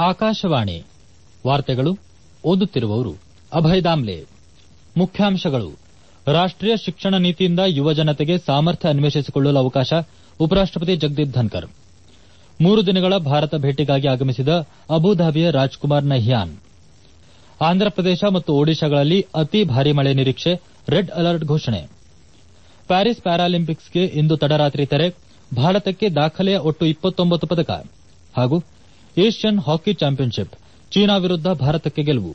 ಆಕಾಶವಾಣಿ ವಾರ್ತೆಗಳು ಓದುತ್ತಿರುವವರು ಅಭಯ ದಾಮ್ಲೆ ಮುಖ್ಯಾಂಶಗಳು ರಾಷ್ಟೀಯ ಶಿಕ್ಷಣ ನೀತಿಯಿಂದ ಯುವಜನತೆಗೆ ಸಾಮರ್ಥ್ಯ ಅನ್ವೇಷಿಸಿಕೊಳ್ಳಲು ಅವಕಾಶ ಉಪರಾಷ್ಟಪತಿ ಜಗದೀಪ್ ಧನ್ಕರ್ ಮೂರು ದಿನಗಳ ಭಾರತ ಭೇಟಿಗಾಗಿ ಆಗಮಿಸಿದ ಅಬುಧಾಬಿಯ ರಾಜ್ಕುಮಾರ್ ನಹ್ಯಾನ್ ಆಂಧ್ರಪ್ರದೇಶ ಮತ್ತು ಒಡಿಶಾಗಳಲ್ಲಿ ಅತಿ ಭಾರೀ ಮಳೆ ನಿರೀಕ್ಷೆ ರೆಡ್ ಅಲರ್ಟ್ ಘೋಷಣೆ ಪ್ಯಾರಿಸ್ ಪ್ಯಾರಾಲಿಂಪಿಕ್ಸ್ಗೆ ಇಂದು ತಡರಾತ್ರಿ ತೆರೆ ಭಾರತಕ್ಕೆ ದಾಖಲೆಯ ಒಟ್ಟು ಪದಕ ಹಾಗೂ ಏಷ್ಯನ್ ಹಾಕಿ ಚಾಂಪಿಯನ್ಶಿಪ್ ಚೀನಾ ವಿರುದ್ದ ಭಾರತಕ್ಕೆ ಗೆಲುವು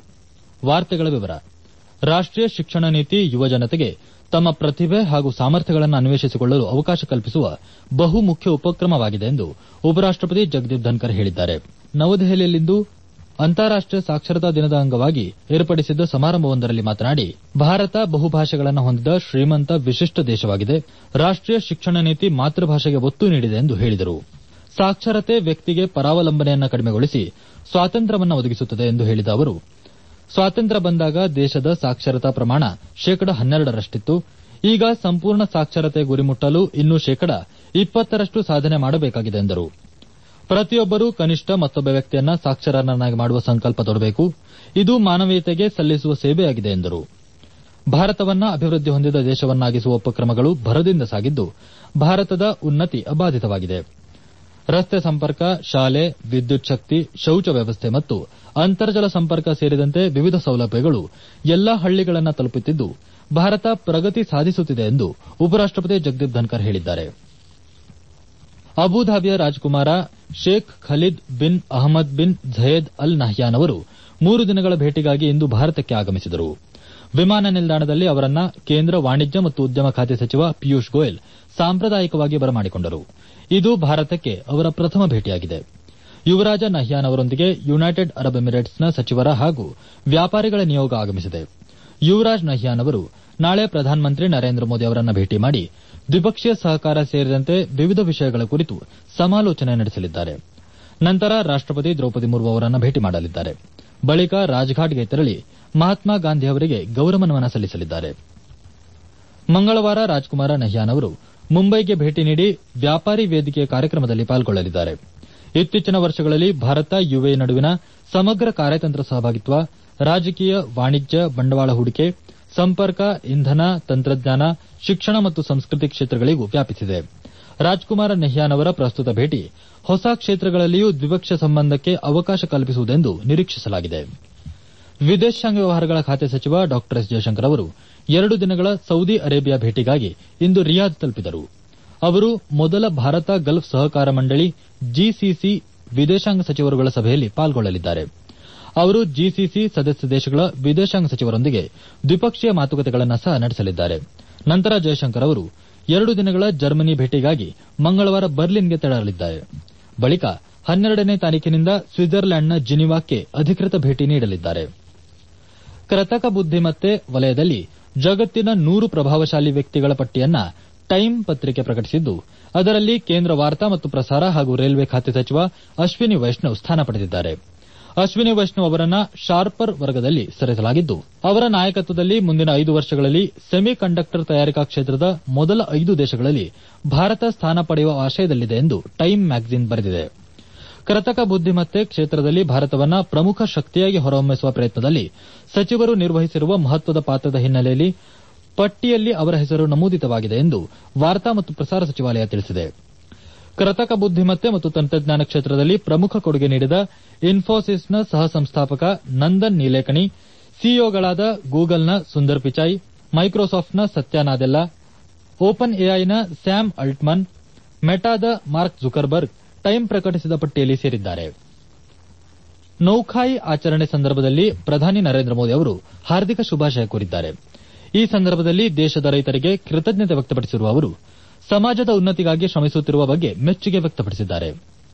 ರಾಷ್ಟೀಯ ಶಿಕ್ಷಣ ನೀತಿ ಯುವಜನತೆಗೆ ತಮ್ಮ ಪ್ರತಿಭೆ ಹಾಗೂ ಸಾಮರ್ಥ್ಯಗಳನ್ನು ಅನ್ವೇಷಿಸಿಕೊಳ್ಳಲು ಅವಕಾಶ ಕಲ್ಪಿಸುವ ಬಹುಮುಖ್ಯ ಉಪಕ್ರಮವಾಗಿದೆ ಎಂದು ಉಪರಾಷ್ಟಪತಿ ಜಗದೀಪ್ ಧನ್ಕರ್ ಹೇಳಿದ್ದಾರೆ ನವದೆಹಲಿಯಲ್ಲಿಂದು ಅಂತಾರಾಷ್ಟೀಯ ಸಾಕ್ಷರತಾ ದಿನದ ಅಂಗವಾಗಿ ಏರ್ಪಡಿಸಿದ್ದ ಸಮಾರಂಭವೊಂದರಲ್ಲಿ ಮಾತನಾಡಿ ಭಾರತ ಬಹುಭಾಷೆಗಳನ್ನು ಹೊಂದಿದ ಶ್ರೀಮಂತ ವಿಶಿಷ್ಟ ದೇಶವಾಗಿದೆ ರಾಷ್ಟೀಯ ಶಿಕ್ಷಣ ನೀತಿ ಮಾತೃಭಾಷೆಗೆ ಒತ್ತು ನೀಡಿದೆ ಎಂದು ಹೇಳಿದರು ಸಾಕ್ಷರತೆ ವ್ಯಕ್ತಿಗೆ ಪರಾವಲಂಬನೆಯನ್ನು ಕಡಿಮೆಗೊಳಿಸಿ ಸ್ವಾತಂತ್ರ್ಯವನ್ನು ಒದಗಿಸುತ್ತದೆ ಎಂದು ಹೇಳಿದ ಅವರು ಸ್ವಾತಂತ್ರ್ಯ ಬಂದಾಗ ದೇಶದ ಸಾಕ್ಷರತಾ ಪ್ರಮಾಣ ಶೇಕಡ ಹನ್ನೆರಡರಷ್ಟಿತ್ತು ಈಗ ಸಂಪೂರ್ಣ ಸಾಕ್ಷರತೆ ಗುರಿ ಮುಟ್ಟಲು ಇನ್ನೂ ಶೇಕಡ ಇಪ್ಪತ್ತರಷ್ಟು ಸಾಧನೆ ಮಾಡಬೇಕಾಗಿದೆ ಎಂದರು ಪ್ರತಿಯೊಬ್ಬರೂ ಕನಿಷ್ಠ ಮತ್ತೊಬ್ಬ ವ್ಯಕ್ತಿಯನ್ನ ಸಾಕ್ಷರನನ್ನಾಗಿ ಮಾಡುವ ಸಂಕಲ್ಪ ತೊಡಬೇಕು ಇದು ಮಾನವೀಯತೆಗೆ ಸಲ್ಲಿಸುವ ಸೇವೆಯಾಗಿದೆ ಎಂದರು ಭಾರತವನ್ನ ಅಭಿವೃದ್ದಿ ಹೊಂದಿದ ದೇಶವನ್ನಾಗಿಸುವ ಉಪಕ್ರಮಗಳು ಭರದಿಂದ ಸಾಗಿದ್ದು ಭಾರತದ ಉನ್ನತಿ ಅಬಾಧಿತವಾಗಿದೆ ರಸ್ತೆ ಸಂಪರ್ಕ ಶಾಲೆ ವಿದ್ಯುತ್ ಶಕ್ತಿ ಶೌಚ ವ್ಯವಸ್ಥೆ ಮತ್ತು ಅಂತರ್ಜಲ ಸಂಪರ್ಕ ಸೇರಿದಂತೆ ವಿವಿಧ ಸೌಲಭ್ಯಗಳು ಎಲ್ಲಾ ಹಳ್ಳಿಗಳನ್ನು ತಲುಪುತ್ತಿದ್ದು ಭಾರತ ಪ್ರಗತಿ ಸಾಧಿಸುತ್ತಿದೆ ಎಂದು ಉಪರಾಷ್ಟಪತಿ ಜಗದೀಪ್ ಧನ್ಕರ್ ಹೇಳಿದ್ದಾರೆ ಅಬುಧಾಬಿಯ ರಾಜಕುಮಾರ Sheikh Khalid bin Ahmed bin Zayed Al Nahyan ಅವರು ಮೂರು ದಿನಗಳ ಭೇಟಿಗಾಗಿ ಇಂದು ಭಾರತಕ್ಕೆ ಆಗಮಿಸಿದರು ವಿಮಾನ ನಿಲ್ದಾಣದಲ್ಲಿ ಅವರನ್ನ ಕೇಂದ್ರ ವಾಣಿಜ್ಯ ಮತ್ತು ಉದ್ಯಮ ಖಾತೆ ಸಚಿವ ಪಿಯೂಷ್ ಗೋಯಲ್ ಸಾಂಪ್ರದಾಯಿಕವಾಗಿ ಬರಮಾಡಿಕೊಂಡರು ಇದು ಭಾರತಕ್ಕೆ ಅವರ ಪ್ರಥಮ ಭೇಟಿಯಾಗಿದೆ ಯುವರಾಜ ನಹ್ಯಾನ್ ಅವರೊಂದಿಗೆ ಯುನೈಟೆಡ್ ಅರಬ್ ಎಮಿರೇಟ್ಸ್ನ ಸಚಿವರ ಹಾಗೂ ವ್ಯಾಪಾರಿಗಳ ನಿಯೋಗ ಆಗಮಿಸಿದೆ ಯುವರಾಜ್ ನಹ್ಯಾನ್ ಅವರು ನಾಳೆ ಪ್ರಧಾನಮಂತ್ರಿ ನರೇಂದ್ರ ಮೋದಿ ಅವರನ್ನ ಭೇಟಿ ಮಾಡಿ ದ್ವಿಪಕ್ಷೀಯ ಸಹಕಾರ ಸೇರಿದಂತೆ ವಿವಿಧ ವಿಷಯಗಳ ಕುರಿತು ಸಮಾಲೋಚನೆ ನಡೆಸಲಿದ್ದಾರೆ ನಂತರ ರಾಷ್ಟಪತಿ ದ್ರೌಪದಿ ಮುರ್ಮು ಅವರನ್ನ ಭೇಟಿ ಮಾಡಲಿದ್ದಾರೆ ಬಳಿಕ ರಾಜ್ಘಾಟ್ಗೆ ತೆರಳಿ ಮಹಾತ್ಮ ಗಾಂಧಿ ಅವರಿಗೆ ಗೌರವ ನಮನ ಸಲ್ಲಿಸಲಿದ್ದಾರೆ ಮಂಗಳವಾರ ರಾಜ್ಕುಮಾರ ನಹ್ಯಾನ್ ಅವರು ಮುಂಬೈಗೆ ಭೇಟಿ ನೀಡಿ ವ್ಯಾಪಾರಿ ವೇದಿಕೆಯ ಕಾರ್ಯಕ್ರಮದಲ್ಲಿ ಪಾಲ್ಗೊಳ್ಳಲಿದ್ದಾರೆ ಇತ್ತೀಚಿನ ವರ್ಷಗಳಲ್ಲಿ ಭಾರತ ಯುಎಇ ನಡುವಿನ ಸಮಗ್ರ ಕಾರ್ಯತಂತ್ರ ಸಹಭಾಗಿತ್ವ ರಾಜಕೀಯ ವಾಣಿಜ್ಯ ಬಂಡವಾಳ ಹೂಡಿಕೆ ಸಂಪರ್ಕ ಇಂಧನ ತಂತ್ರಜ್ಞಾನ ಶಿಕ್ಷಣ ಮತ್ತು ಸಂಸ್ಕೃತಿ ಕ್ಷೇತ್ರಗಳಿಗೂ ವ್ಯಾಪಿಸಿದೆ ರಾಜ್ಕುಮಾರ ನೆಹ್ಯಾನ್ ಅವರ ಪ್ರಸ್ತುತ ಭೇಟಿ ಹೊಸ ಕ್ಷೇತ್ರಗಳಲ್ಲಿಯೂ ದ್ವಿಪಕ್ಷೀಯ ಸಂಬಂಧಕ್ಕೆ ಅವಕಾಶ ಕಲ್ಪಿಸುವುದೆಂದು ನಿರೀಕ್ಷಿಸಲಾಗಿದೆ ವಿದೇಶಾಂಗ ವ್ಯವಹಾರಗಳ ಖಾತೆ ಸಚಿವ ಡಾ ಎಸ್ ಜಯಶಂಕರ್ ಅವರು ಎರಡು ದಿನಗಳ ಸೌದಿ ಅರೇಬಿಯಾ ಭೇಟಿಗಾಗಿ ಇಂದು ರಿಯಾದ್ ತಲುಪಿದರು ಅವರು ಮೊದಲ ಭಾರತ ಗಲ್ಫ್ ಸಹಕಾರ ಮಂಡಳಿ ಜಿಸಿಸಿ ವಿದೇಶಾಂಗ ಸಚಿವರುಗಳ ಸಭೆಯಲ್ಲಿ ಪಾಲ್ಗೊಳ್ಳಲಿದ್ದಾರೆ ಅವರು ಜಿಸಿಸಿ ಸದಸ್ಯ ದೇಶಗಳ ವಿದೇಶಾಂಗ ಸಚಿವರೊಂದಿಗೆ ದ್ವಿಪಕ್ಷೀಯ ಮಾತುಕತೆಗಳನ್ನು ಸಹ ನಡೆಸಲಿದ್ದಾರೆ ನಂತರ ಜಯಶಂಕರ್ ಅವರು ಎರಡು ದಿನಗಳ ಜರ್ಮನಿ ಭೇಟಿಗಾಗಿ ಮಂಗಳವಾರ ಬರ್ಲಿನ್ಗೆ ತೆರಳಲಿದ್ದಾರೆ ಬಳಿಕ ಹನ್ನೆರಡನೇ ತಾರೀಖಿನಿಂದ ಸ್ವಿಟ್ಜರ್ಲ್ಯಾಂಡ್ನ ಜಿನಿವಾಕ್ಕೆ ಅಧಿಕೃತ ಭೇಟಿ ನೀಡಲಿದ್ದಾರೆ ಕೃತಕ ಬುದ್ದಿಮತ್ತೆ ವಲಯದಲ್ಲಿ ಜಗತ್ತಿನ ನೂರು ಪ್ರಭಾವಶಾಲಿ ವ್ಯಕ್ತಿಗಳ ಪಟ್ಟಿಯನ್ನ ಟೈಮ್ ಪತ್ರಿಕೆ ಪ್ರಕಟಿಸಿದ್ದು ಅದರಲ್ಲಿ ಕೇಂದ್ರ ವಾರ್ತಾ ಮತ್ತು ಪ್ರಸಾರ ಹಾಗೂ ರೈಲ್ವೆ ಖಾತೆ ಸಚಿವ ಅಶ್ವಿನಿ ವೈಷ್ಣವ್ ಸ್ಥಾನ ಪಡೆದಿದ್ದಾರೆ ಅಶ್ವಿನಿ ವೈಷ್ಣವ್ ಅವರನ್ನ ಶಾರ್ಪರ್ ವರ್ಗದಲ್ಲಿ ಸೇರಿಸಲಾಗಿದ್ದು ಅವರ ನಾಯಕತ್ವದಲ್ಲಿ ಮುಂದಿನ ಐದು ವರ್ಷಗಳಲ್ಲಿ ಸೆಮಿ ಕಂಡಕ್ಟರ್ ತಯಾರಿಕಾ ಕ್ಷೇತ್ರದ ಮೊದಲ ಐದು ದೇಶಗಳಲ್ಲಿ ಭಾರತ ಸ್ಥಾನ ಪಡೆಯುವ ಆಶಯದಲ್ಲಿದೆ ಎಂದು ಟೈಮ್ ಮ್ಯಾಗಜಿನ್ ಬರೆದಿದೆ ಕೃತಕ ಬುದ್ದಿಮತ್ತೆ ಕ್ಷೇತ್ರದಲ್ಲಿ ಭಾರತವನ್ನ ಪ್ರಮುಖ ಶಕ್ತಿಯಾಗಿ ಹೊರಹೊಮ್ಮಿಸುವ ಪ್ರಯತ್ನದಲ್ಲಿ ಸಚಿವರು ನಿರ್ವಹಿಸಿರುವ ಮಹತ್ವದ ಪಾತ್ರದ ಹಿನ್ನೆಲೆಯಲ್ಲಿ ಪಟ್ಟಿಯಲ್ಲಿ ಅವರ ಹೆಸರು ನಮೂದಿತವಾಗಿದೆ ಎಂದು ವಾರ್ತಾ ಮತ್ತು ಪ್ರಸಾರ ಸಚಿವಾಲಯ ತಿಳಿಸಿದೆ ಕೃತಕ ಬುದ್ದಿಮತ್ತೆ ಮತ್ತು ತಂತ್ರಜ್ಞಾನ ಕ್ಷೇತ್ರದಲ್ಲಿ ಪ್ರಮುಖ ಕೊಡುಗೆ ನೀಡಿದ ಇನ್ಫೋಸಿಸ್ನ ಸಹ ಸಂಸ್ಥಾಪಕ ನಂದನ್ ನೀಲೇಕಣಿ ಸಿಇಒಗಳಾದ ಗೂಗಲ್ನ ಸುಂದರ್ ಪಿಚಾಯ್ ಮೈಕ್ರೋಸಾಫ್ಟ್ನ ಸತ್ಯ ನಾದೆಲ್ಲಾ ಓಪನ್ ಎಐನ ಸ್ಯಾಮ್ ಅಲ್ಟ್ಮನ್ ಮೆಟಾದ ಮಾರ್ಕ್ ಜುಕರ್ಬರ್ಗ್ ಟೈಮ್ ಪ್ರಕಟಿಸಿದ ಪಟ್ಟಿಯಲ್ಲಿ ಸೇರಿದ್ದಾರೆ ನೌಖಾಯಿ ಆಚರಣೆ ಸಂದರ್ಭದಲ್ಲಿ ಪ್ರಧಾನಿ ನರೇಂದ್ರ ಮೋದಿ ಅವರು ಹಾರ್ದಿಕ ಶುಭಾಶಯ ಕೋರಿದ್ದಾರೆ ಈ ಸಂದರ್ಭದಲ್ಲಿ ದೇಶದ ರೈತರಿಗೆ ಕೃತಜ್ಞತೆ ವ್ಯಕ್ತಪಡಿಸಿರುವ ಅವರು ಸಮಾಜದ ಉನ್ನತಿಗಾಗಿ ಶ್ರಮಿಸುತ್ತಿರುವ ಬಗ್ಗೆ ಮೆಚ್ಚುಗೆ ವ್ಯಕ್ತಪಡಿಸಿದ್ದಾರೆ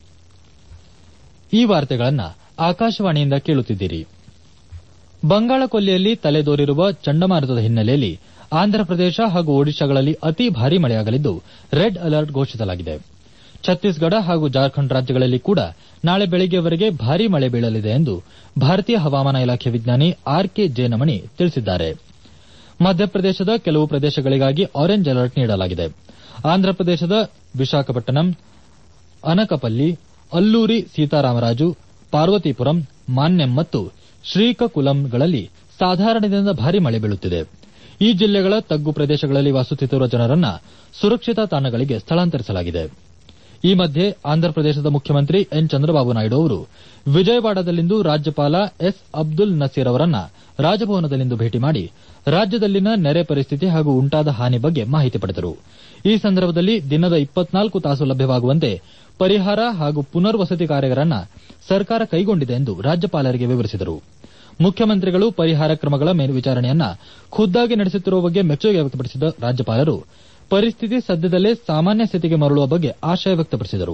ಈ ವಾರ್ತೆಗಳನ್ನ ಆಕಾಶವಾಣಿಯಿಂದ ಕೇಳುತ್ತಿದ್ದೀರಿ ಬಂಗಾಳಕೊಲ್ಲಿಯಲ್ಲಿ ತಲೆದೋರಿರುವ ಚಂಡಮಾರುತದ ಹಿನ್ನೆಲೆಯಲ್ಲಿ ಆಂಧ್ರಪ್ರದೇಶ ಹಾಗೂ ಒಡಿಶಾಗಳಲ್ಲಿ ಅತಿ ಭಾರೀ ಮಳೆಯಾಗಲಿದ್ದು ರೆಡ್ ಅಲರ್ಟ್ ಘೋಷಿಸಲಾಗಿದೆ ಛತ್ತೀಸ್ಗಢ ಹಾಗೂ ಜಾರ್ಖಂಡ್ ರಾಜ್ಯಗಳಲ್ಲಿ ಕೂಡ ನಾಳೆ ಬೆಳಗ್ಗೆವರೆಗೆ ಭಾರೀ ಮಳೆ ಬೀಳಲಿದೆ ಎಂದು ಭಾರತೀಯ ಹವಾಮಾನ ಇಲಾಖೆ ವಿಜ್ಞಾನಿ ಆರ್ ಕೆ ಜೇನಮಣಿ ತಿಳಿಸಿದ್ದಾರೆ ಮಧ್ಯಪ್ರದೇಶದ ಕೆಲವು ಪ್ರದೇಶಗಳಿಗಾಗಿ ಆರೆಂಜ್ ಅಲರ್ಟ್ ನೀಡಲಾಗಿದೆ ಆಂಧ್ರಪ್ರದೇಶದ ವಿಶಾಖಪಟ್ಟಣಂ ಅನಕಪಲ್ಲಿ ಅಲ್ಲೂರಿ ಸೀತಾರಾಮರಾಜು ಪಾರ್ವತಿಪುರಂ ಮಾನ್ಯಂ ಮತ್ತು ಶ್ರೀಕಕುಲಂಗಳಲ್ಲಿ ಸಾಧಾರಣದಿಂದ ಭಾರಿ ಮಳೆ ಬೀಳುತ್ತಿದೆ ಈ ಜಿಲ್ಲೆಗಳ ತಗ್ಗು ಪ್ರದೇಶಗಳಲ್ಲಿ ವಾಸುತ್ತಿರುವ ಜನರನ್ನ ಸುರಕ್ಷಿತ ತಾಣಗಳಿಗೆ ಸ್ಥಳಾಂತರಿಸಲಾಗಿದೆ ಈ ಮಧ್ಯೆ ಆಂಧ್ರಪ್ರದೇಶದ ಮುಖ್ಯಮಂತ್ರಿ ಎನ್ ಚಂದ್ರಬಾಬು ನಾಯ್ಡು ಅವರು ವಿಜಯವಾಡದಲ್ಲಿಂದು ರಾಜ್ಯಪಾಲ ಎಸ್ ಅಬ್ದುಲ್ ನಸೀರ್ ಅವರನ್ನ ರಾಜಭವನದಲ್ಲಿಂದು ಭೇಟಿ ಮಾಡಿ ರಾಜ್ಯದಲ್ಲಿನ ನೆರೆ ಪರಿಸ್ಥಿತಿ ಹಾಗೂ ಉಂಟಾದ ಹಾನಿ ಬಗ್ಗೆ ಮಾಹಿತಿ ಪಡೆದರು ಈ ಸಂದರ್ಭದಲ್ಲಿ ದಿನದ ಇಪ್ಪತ್ನಾಲ್ಕು ತಾಸು ಲಭ್ಯವಾಗುವಂತೆ ಪರಿಹಾರ ಹಾಗೂ ಪುನರ್ವಸತಿ ಕಾರ್ಯಗಳನ್ನ ಸರ್ಕಾರ ಕೈಗೊಂಡಿದೆ ಎಂದು ರಾಜ್ಯಪಾಲರಿಗೆ ವಿವರಿಸಿದರು ಮುಖ್ಯಮಂತ್ರಿಗಳು ಪರಿಹಾರ ಕ್ರಮಗಳ ಮೇಲ್ವಿಚಾರಣೆಯನ್ನ ಖುದ್ದಾಗಿ ನಡೆಸುತ್ತಿರುವ ಬಗ್ಗೆ ಮೆಚ್ಚುಗೆ ವ್ಯಕ್ತಪಡಿಸಿದ ರಾಜ್ಯಪಾಲರು ಪರಿಸ್ಥಿತಿ ಸದ್ಯದಲ್ಲೇ ಸಾಮಾನ್ಯ ಸ್ಥಿತಿಗೆ ಮರಳುವ ಬಗ್ಗೆ ಆಶಯ ವ್ಯಕ್ತಪಡಿಸಿದರು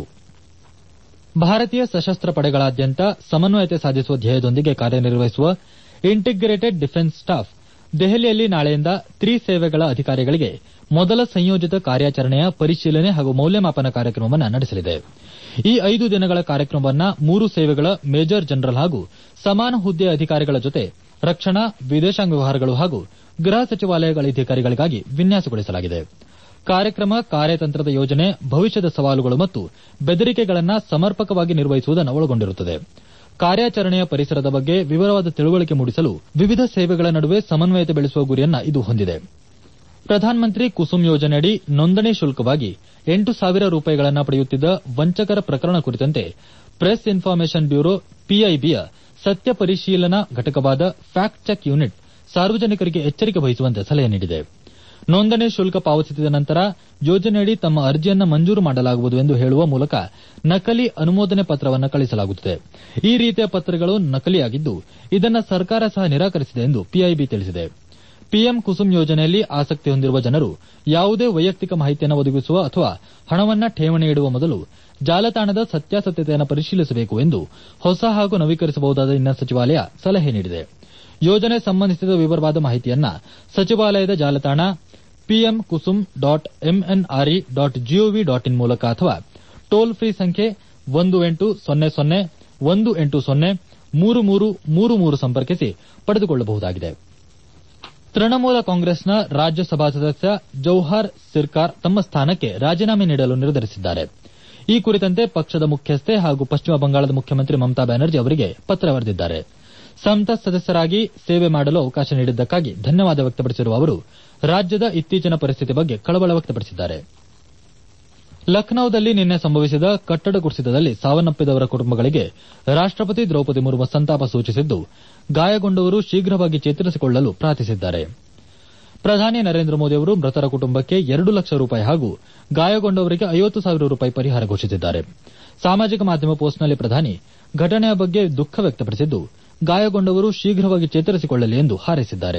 ಭಾರತೀಯ ಸಶಸ್ತ್ರ ಪಡೆಗಳಾದ್ಯಂತ ಸಮನ್ವಯತೆ ಸಾಧಿಸುವ ಧ್ಯೇಯದೊಂದಿಗೆ ಕಾರ್ಯನಿರ್ವಹಿಸುವ ಇಂಟಿಗ್ರೇಟೆಡ್ ಡಿಫೆನ್ಸ್ ಸ್ಟಾಫ್ ದೆಹಲಿಯಲ್ಲಿ ನಾಳೆಯಿಂದ ತ್ರಿಸೇವೆಗಳ ಅಧಿಕಾರಿಗಳಿಗೆ ಮೊದಲ ಸಂಯೋಜಿತ ಕಾರ್ಯಾಚರಣೆಯ ಪರಿಶೀಲನೆ ಹಾಗೂ ಮೌಲ್ಯಮಾಪನ ಕಾರ್ಯಕ್ರಮವನ್ನು ನಡೆಸಲಿದೆ ಈ ಐದು ದಿನಗಳ ಕಾರ್ಯಕ್ರಮವನ್ನು ಮೂರು ಸೇವೆಗಳ ಮೇಜರ್ ಜನರಲ್ ಹಾಗೂ ಸಮಾನ ಹುದ್ದೆಯ ಅಧಿಕಾರಿಗಳ ಜೊತೆ ರಕ್ಷಣಾ ವಿದೇಶಾಂಗ ವ್ಯವಹಾರಗಳು ಹಾಗೂ ಗೃಹ ಸಚಿವಾಲಯಗಳ ಅಧಿಕಾರಿಗಳಿಗಾಗಿ ವಿನ್ಯಾಸಗೊಳಿಸಲಾಗಿದೆ ಕಾರ್ಯಕ್ರಮ ಕಾರ್ಯತಂತ್ರದ ಯೋಜನೆ ಭವಿಷ್ಯದ ಸವಾಲುಗಳು ಮತ್ತು ಬೆದರಿಕೆಗಳನ್ನು ಸಮರ್ಪಕವಾಗಿ ನಿರ್ವಹಿಸುವುದನ್ನು ಒಳಗೊಂಡಿರುತ್ತದೆ ಕಾರ್ಯಾಚರಣೆಯ ಪರಿಸರದ ಬಗ್ಗೆ ವಿವರವಾದ ತಿಳುವಳಿಕೆ ಮೂಡಿಸಲು ವಿವಿಧ ಸೇವೆಗಳ ನಡುವೆ ಸಮನ್ವಯತೆ ಬೆಳೆಸುವ ಗುರಿಯನ್ನ ಇದು ಹೊಂದಿದೆ ಪ್ರಧಾನಮಂತ್ರಿ ಕುಸುಮ್ ಯೋಜನೆಯಡಿ ನೋಂದಣಿ ಶುಲ್ಕವಾಗಿ ಎಂಟು ಸಾವಿರ ರೂಪಾಯಿಗಳನ್ನು ಪಡೆಯುತ್ತಿದ್ದ ವಂಚಕರ ಪ್ರಕರಣ ಕುರಿತಂತೆ ಪ್ರೆಸ್ ಇನ್ಫಾರ್ಮೇಷನ್ ಬ್ಯೂರೋ ಪಿಐಬಿಯ ಸತ್ಯ ಪರಿಶೀಲನಾ ಘಟಕವಾದ ಫ್ಯಾಕ್ಟ್ ಚೆಕ್ ಯೂನಿಟ್ ಸಾರ್ವಜನಿಕರಿಗೆ ಎಚ್ಚರಿಕೆ ವಹಿಸುವಂತೆ ಸಲಹೆ ನೀಡಿದೆ ನೋಂದಣಿ ಶುಲ್ಕ ಪಾವತಿಸಿದ ನಂತರ ಯೋಜನೆಯಡಿ ತಮ್ಮ ಅರ್ಜಿಯನ್ನು ಮಂಜೂರು ಮಾಡಲಾಗುವುದು ಎಂದು ಹೇಳುವ ಮೂಲಕ ನಕಲಿ ಅನುಮೋದನೆ ಪತ್ರವನ್ನು ಕಳಿಸಲಾಗುತ್ತದೆ ಈ ರೀತಿಯ ಪತ್ರಗಳು ನಕಲಿಯಾಗಿದ್ದು ಇದನ್ನು ಸರ್ಕಾರ ಸಹ ನಿರಾಕರಿಸಿದೆ ಎಂದು ಪಿಐಬಿ ತಿಳಿಸಿದೆ ಪಿಎಂ ಕುಸುಮ್ ಯೋಜನೆಯಲ್ಲಿ ಆಸಕ್ತಿ ಹೊಂದಿರುವ ಜನರು ಯಾವುದೇ ವೈಯಕ್ತಿಕ ಮಾಹಿತಿಯನ್ನು ಒದಗಿಸುವ ಅಥವಾ ಹಣವನ್ನು ಠೇವಣಿ ಇಡುವ ಮೊದಲು ಜಾಲತಾಣದ ಸತ್ಯಾಸತ್ಯತೆಯನ್ನು ಪರಿಶೀಲಿಸಬೇಕು ಎಂದು ಹೊಸ ಹಾಗೂ ನವೀಕರಿಸಬಹುದಾದ ಇಂಧನ ಸಚಿವಾಲಯ ಸಲಹೆ ನೀಡಿದೆ ಯೋಜನೆ ಸಂಬಂಧಿಸಿದ ವಿವರವಾದ ಮಾಹಿತಿಯನ್ನ ಸಚಿವಾಲಯದ ಜಾಲತಾಣ PM Kusum dot MNRE dot GOV dot in ಮೂಲಕ ಅಥವಾ ಟೋಲ್ ಫ್ರೀ ಸಂಖ್ಯೆ ಒಂದು ಎಂಟು ಸೊನ್ನೆ ಸೊನ್ನೆ ಒಂದು ಎಂಟು ಸೊನ್ನೆ ಮೂರು ಮೂರು ಮೂರು ಮೂರು ಸಂಪರ್ಕಿಸಿ ಪಡೆದುಕೊಳ್ಳಬಹುದಾಗಿದೆ ತೃಣಮೂಲ ಕಾಂಗ್ರೆಸ್ನ ರಾಜ್ಯಸಭಾ ಸದಸ್ಯ ಜೌಹಾರ್ ಸಿರ್ಕಾರ್ ತಮ್ಮ ಸ್ಥಾನಕ್ಕೆ ರಾಜೀನಾಮೆ ನೀಡಲು ನಿರ್ಧರಿಸಿದ್ದಾರೆ ಈ ಕುರಿತಂತೆ ಪಕ್ಷದ ಮುಖ್ಯಸ್ಥೆ ಹಾಗೂ ಪಶ್ಚಿಮ ಬಂಗಾಳದ ಮುಖ್ಯಮಂತ್ರಿ ಮಮತಾ ಬ್ಯಾನರ್ಜಿ ಅವರಿಗೆ ಪತ್ರ ಬರೆದಿದ್ದಾರೆ ಸಂಸತ್ ಸದಸ್ಯರಾಗಿ ಸೇವೆ ಮಾಡಲು ಅವಕಾಶ ನೀಡಿದ್ದಕ್ಕಾಗಿ ಧನ್ಯವಾದ ವ್ಯಕ್ತಪಡಿಸಿರುವ ಅವರು ರಾಜ್ಯದ ಇತ್ತೀಚಿನ ಪರಿಸ್ಥಿತಿ ಬಗ್ಗೆ ಕಳವಳ ವ್ಯಕ್ತಪಡಿಸಿದ್ದಾರೆ ಲಖನೌದಲ್ಲಿ ನಿನ್ನೆ ಸಂಭವಿಸಿದ ಕಟ್ಟಡ ಕುಸಿತದಲ್ಲಿ ಸಾವನ್ನಪ್ಪಿದವರ ಕುಟುಂಬಗಳಿಗೆ ರಾಷ್ಟಪತಿ ದ್ರೌಪದಿ ಮುರ್ಮು ಸಂತಾಪ ಸೂಚಿಸಿದ್ದು ಗಾಯಗೊಂಡವರು ಶೀಘ್ರವಾಗಿ ಚೇತರಿಸಿಕೊಳ್ಳಲು ಪ್ರಾರ್ಥಿಸಿದ್ದಾರೆ ಪ್ರಧಾನಿ ನರೇಂದ್ರ ಮೋದಿ ಅವರು ಮೃತರ ಕುಟುಂಬಕ್ಕೆ ಎರಡು ಲಕ್ಷ ರೂಪಾಯಿ ಹಾಗೂ ಗಾಯಗೊಂಡವರಿಗೆ ಐವತ್ತು ಸಾವಿರ ರೂಪಾಯಿ ಪರಿಹಾರ ಘೋಷಿಸಿದ್ದಾರೆ ಸಾಮಾಜಿಕ ಮಾಧ್ಯಮ ಪೋಸ್ಟ್ನಲ್ಲಿ ಪ್ರಧಾನಿ ಘಟನೆಯ ಬಗ್ಗೆ ದುಃಖ ವ್ಯಕ್ತಪಡಿಸಿದ್ದು ಗಾಯಗೊಂಡವರು ಶೀಘ್ರವಾಗಿ ಚೇತರಿಸಿಕೊಳ್ಳಲಿ ಎಂದು ಹಾರೈಸಿದ್ದಾರೆ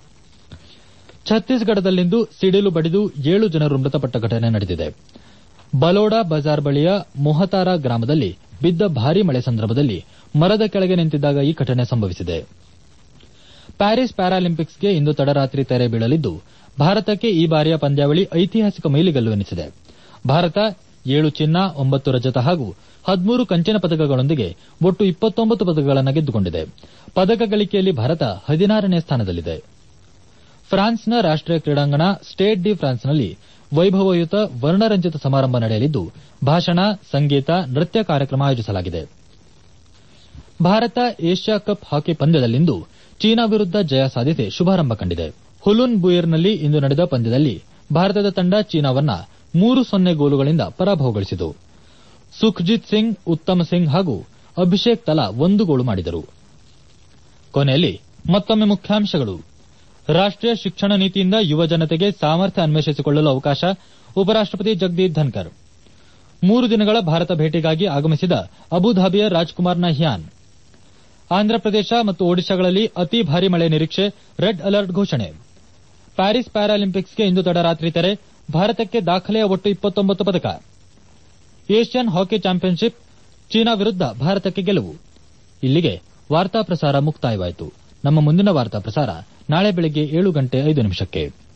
ಛತ್ತೀಸ್ಗಢದಲ್ಲಿಂದು ಸಿಡಿಲು ಬಡಿದು ಏಳು ಜನರು ಮೃತಪಟ್ಟ ಘಟನೆ ನಡೆದಿದೆ ಬಲೋಡಾ ಬಜಾರ್ ಬಳಿಯ ಮೊಹತಾರ ಗ್ರಾಮದಲ್ಲಿ ಬಿದ್ದ ಭಾರೀ ಮಳೆ ಸಂದರ್ಭದಲ್ಲಿ ಮರದ ಕೆಳಗೆ ನಿಂತಿದ್ದಾಗ ಈ ಘಟನೆ ಸಂಭವಿಸಿದೆ ಪ್ಯಾರಿಸ್ ಪ್ಯಾರಾಲಿಂಪಿಕ್ಸ್ಗೆ ಇಂದು ತಡರಾತ್ರಿ ತೆರೆ ಬೀಳಲಿದ್ದು ಭಾರತಕ್ಕೆ ಈ ಬಾರಿಯ ಪಂದ್ಯಾವಳಿ ಐತಿಹಾಸಿಕ ಮೈಲಿಗಲ್ಲು ಎನಿಸಿದೆ ಭಾರತ ಏಳು ಚಿನ್ನ ಒಂಬತ್ತು ರಜತ ಹಾಗೂ ಹದಿಮೂರು ಕಂಚಿನ ಪದಕಗಳೊಂದಿಗೆ ಒಟ್ಟು ಇಪ್ಪತ್ತೊಂಬತ್ತು ಪದಕಗಳನ್ನು ಗೆದ್ದುಕೊಂಡಿದೆ ಪದಕ ಗಳಿಕೆಯಲ್ಲಿ ಭಾರತ ಹದಿನಾರನೇ ಸ್ಥಾನದಲ್ಲಿದೆ ಫ್ರಾನ್ಸ್ನ ರಾಷ್ಟೀಯ ಕ್ರೀಡಾಂಗಣ ಸ್ಟೇಟ್ ಡಿ ಫ್ರಾನ್ಸ್ನಲ್ಲಿ ವೈಭವಯುತ ವರ್ಣರಂಜಿತ ಸಮಾರಂಭ ನಡೆಯಲಿದ್ದು ಭಾಷಣ ಸಂಗೀತ ನೃತ್ಯ ಕಾರ್ಯಕ್ರಮ ಆಯೋಜಿಸಲಾಗಿದೆ ಭಾರತ ಏಷ್ಯಾ ಕಪ್ ಹಾಕಿ ಪಂದ್ಯದಲ್ಲಿಂದು ಚೀನಾ ವಿರುದ್ಧ ಜಯ ಸಾಧಿಸಿ ಶುಭಾರಂಭ ಕಂಡಿದೆ ಹುಲುನ್ ಬುಯರ್ನಲ್ಲಿ ಇಂದು ನಡೆದ ಪಂದ್ಯದಲ್ಲಿ ಭಾರತದ ತಂಡ ಚೀನಾವನ್ನ ಮೂರು ಸೊನ್ನೆ ಗೋಲುಗಳಿಂದ ಪರಾಭವಗೊಳಿಸಿತು ಸುಖ್ಜಿತ್ ಸಿಂಗ್ ಉತ್ತಮ್ ಸಿಂಗ್ ಹಾಗೂ ಅಭಿಷೇಕ್ ತಲಾ ಒಂದು ಗೋಲು ಮಾಡಿದರು ಕೊನೆಯಲ್ಲಿ ಮತ್ತೊಮ್ಮೆ ಮುಖ್ಯಾಂಶಗಳು ರಾಷ್ಟೀಯ ಶಿಕ್ಷಣ ನೀತಿಯಿಂದ ಯುವ ಜನತೆಗೆ ಸಾಮರ್ಥ್ಯ ಅನ್ವೇಷಿಸಿಕೊಳ್ಳಲು ಅವಕಾಶ ಉಪರಾಷ್ಟಪತಿ ಜಗದೀಪ್ ಧನ್ಕರ್ ಮೂರು ದಿನಗಳ ಭಾರತ ಭೇಟಿಗಾಗಿ ಆಗಮಿಸಿದ ಅಬುಧಾಬಿಯ ರಾಜ್ಕುಮಾರ್ ನಹ್ಯಾನ್ ಆಂಧ್ರಪ್ರದೇಶ ಮತ್ತು ಒಡಿಶಾಗಳಲ್ಲಿ ಅತಿ ಭಾರಿ ಮಳೆ ನಿರೀಕ್ಷೆ ರೆಡ್ ಅಲರ್ಟ್ ಘೋಷಣೆ ಪ್ಯಾರಿಸ್ ಪ್ಯಾರಾಲಿಂಪಿಕ್ಸ್ಗೆ ಇಂದು ತಡರಾತ್ರಿ ತೆರೆ ಭಾರತಕ್ಕೆ ದಾಖಲೆಯ ಒಟ್ಟು ಇಪ್ಪತ್ತೊಂಬತ್ತು ಪದಕ ಏಷ್ಯನ್ ಹಾಕಿ ಚಾಂಪಿಯನ್ಶಿಪ್ ಚೀನಾ ವಿರುದ್ಧ ಭಾರತಕ್ಕೆ ಗೆಲುವು ಇಲ್ಲಿಗೆ ವಾರ್ತಾ ಪ್ರಸಾರ ಮುಕ್ತಾಯವಾಯಿತು ನಮ್ಮ ಮುಂದಿನ ವಾರ್ತಾ ಪ್ರಸಾರ ನಾಳೆ ಬೆಳಗ್ಗೆ ಏಳು ಗಂಟೆ ಐದು ನಿಮಿಷಕ್ಕೆ